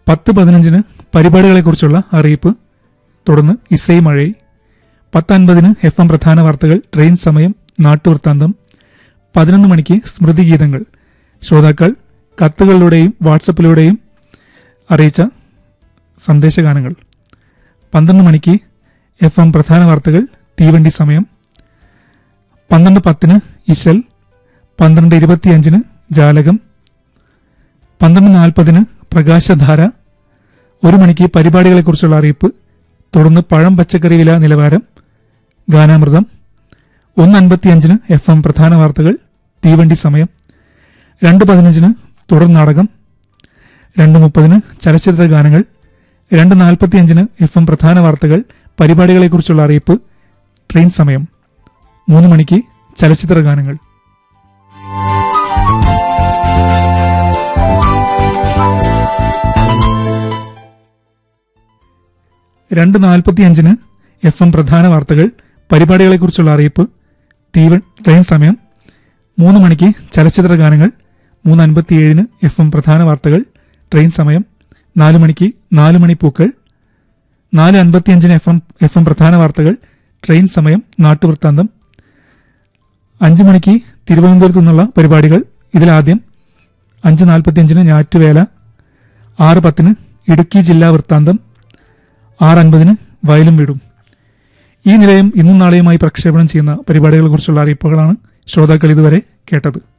പത്ത് പതിനഞ്ചിന് പരിപാടികളെക്കുറിച്ചുള്ള അറിയിപ്പ് തുടർന്ന് ഇസൈ മഴയിൽ പത്ത് അൻപതിന് എഫ് എം പ്രധാന വാർത്തകൾ ട്രെയിൻ സമയം നാട്ടുവൃത്താന്തം പതിനൊന്ന് മണിക്ക് സ്മൃതിഗീതങ്ങൾ ശ്രോതാക്കൾ കത്തുകളിലൂടെയും വാട്സപ്പിലൂടെയും അറിയിച്ച സന്ദേശഗാനങ്ങൾ പന്ത്രണ്ട് മണിക്ക് എഫ് എം പ്രധാന വാർത്തകൾ തീവണ്ടി സമയം പന്ത്രണ്ട് പത്തിന് ഇശൽ പന്ത്രണ്ട് ഇരുപത്തിയഞ്ചിന് ജാലകം പന്ത്രണ്ട് നാൽപ്പതിന് പ്രകാശധാര ഒരു മണിക്ക് പരിപാടികളെക്കുറിച്ചുള്ള അറിയിപ്പ് തുടർന്ന് പഴം പച്ചക്കറി വില നിലവാരം ഗാനാമൃതം ഒന്ന് അൻപത്തിയഞ്ചിന് എഫ് എം പ്രധാന വാർത്തകൾ തീവണ്ടി സമയം രണ്ട് പതിനഞ്ചിന് തുടർ നാടകം രണ്ട് മുപ്പതിന് ചലച്ചിത്ര ഗാനങ്ങൾ രണ്ട് നാൽപ്പത്തിയഞ്ചിന് എഫ് എം പ്രധാന വാർത്തകൾ പരിപാടികളെക്കുറിച്ചുള്ള അറിയിപ്പ് ട്രെയിൻ സമയം മൂന്ന് മണിക്ക് ചലച്ചിത്ര ഗാനങ്ങൾ രണ്ട് നാൽപ്പത്തിയഞ്ചിന് എഫ് എം പ്രധാന വാർത്തകൾ പരിപാടികളെക്കുറിച്ചുള്ള അറിയിപ്പ് തീവ ട്രെയിൻ സമയം മൂന്ന് മണിക്ക് ചലച്ചിത്ര ഗാനങ്ങൾ മൂന്ന് അൻപത്തിയേഴിന് എഫ് എം പ്രധാന വാർത്തകൾ ട്രെയിൻ സമയം നാല് മണിക്ക് നാല് മണി പൂക്കൾ നാല് അൻപത്തിയഞ്ചിന് എഫ് എം എഫ് എം പ്രധാന വാർത്തകൾ ട്രെയിൻ സമയം നാട്ടുവൃത്താന്തം അഞ്ച് മണിക്ക് തിരുവനന്തപുരത്തു നിന്നുള്ള പരിപാടികൾ ഇതിലാദ്യം അഞ്ച് നാൽപ്പത്തിയഞ്ചിന് ഞാറ്റുവേല ആറ് പത്തിന് ഇടുക്കി ജില്ലാ വൃത്താന്തം ആറ് അൻപതിന് വയലും വീടും ഈ നിലയം ഇന്നും നാളെയുമായി പ്രക്ഷേപണം ചെയ്യുന്ന പരിപാടികളെക്കുറിച്ചുള്ള അറിയിപ്പുകളാണ് ശ്രോതാക്കൾ ഇതുവരെ കേട്ടത്